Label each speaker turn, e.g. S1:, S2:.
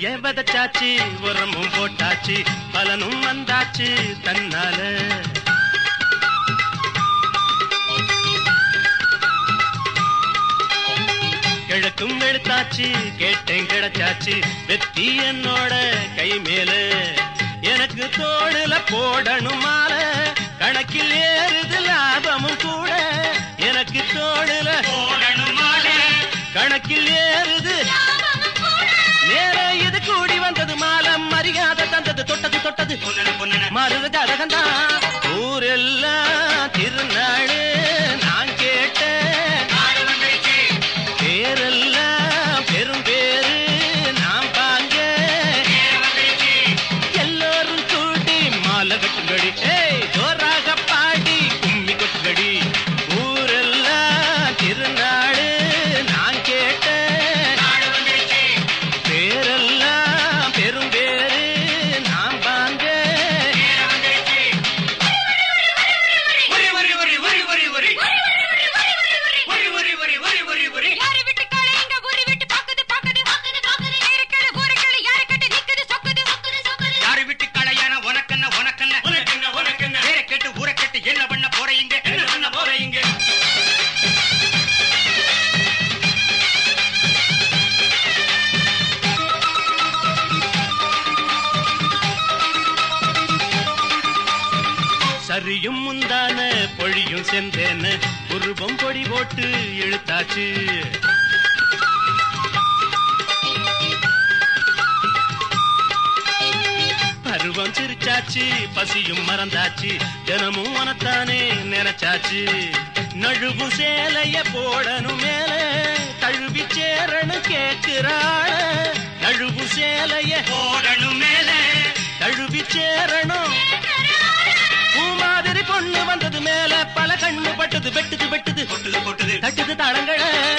S1: விதைய விதைச்சாச்சு உரமும் போட்டாச்சு பலனும் வந்தாச்சு தன்னால கிழக்கும் எடுத்தாச்சு கேட்டேன் கிடைச்சாச்சு வெற்றி என்னோட கை மேல எனக்கு தோடுல போடணும் மால கணக்கில் ஏறுது லாபமும் கூட எனக்கு தோடுல
S2: போடணும் மாலை
S1: கணக்கில் ஏறுது நேர இது கூடி வந்தது மாலம் மரியாதை தந்தது தொட்டது தொட்டது
S2: பொன்னன பொன்னன
S1: மருது ஜடகந்தா ஊரெல்லாம் திருநாடு நான் கேட்டேன்
S2: நாடு வந்துருச்சு
S1: பேரெல்லாம் பெரும் பேரு நாம் பாங்க
S2: நேரம் வந்துருச்சு
S1: எல்லோரும் கூடி மாலை கட்டுங்கடி ஏய் ஜோராக பாடி கும்மி கொட்டுங்கடி ஊரெல்லாம் திருநாடு நான் கேட்டேன்
S2: நாடு வந்துருச்சு
S1: பேரெல்லாம் பெரும் பேரு நாம் பாங்க
S2: நேரம் வந்துருச்சு ஒரி ஒரி ஒரி ஒரி ஒரி ஒரி ஒரி ஒரி ஒரி ஒரி ஒரி ஒரி
S3: யாரு விட்டு காளை இங்க ஊரு விட்டு பாக்குது பாக்குது பாக்குது பாக்குது ஏறுக்கேளு ஊருக்கேளு யாரு கட்டு நிக்குது சொக்குது சொக்குது சொக்குது
S2: யாரு விட்டு களையான உனக்கென்ன உனக்கென்ன உனக்கென்ன உனக்கென்ன பேரை கேட்டு ஊரை கேட்டு என்ன பண்ண போறீங்க என்ன பண்ண போறீங்க
S1: சரியும் முந்தான பொழியும் செந்தேன உருவம் பொடி போட்டு இழுத்தாச்சு பருவம் சிரிச்சாச்சு பசியும் மறந்தாச்சு தினமும் உனத்தானே நினைச்சாச்சு நழுவு சேலைய போடணும் மேல தழுவி சேரணும் கேக்குறாள நழுவு சேலைய
S2: போடணும் மேலே
S1: தழுவி சேரணும் பூ மாதிரி பொண்ணு வந்தது மேல பல கண்ணு பட்டது வெட்டுது வெட்டுது
S2: கொட்டுது கொட்டுது
S1: தட்டுது தளங்கள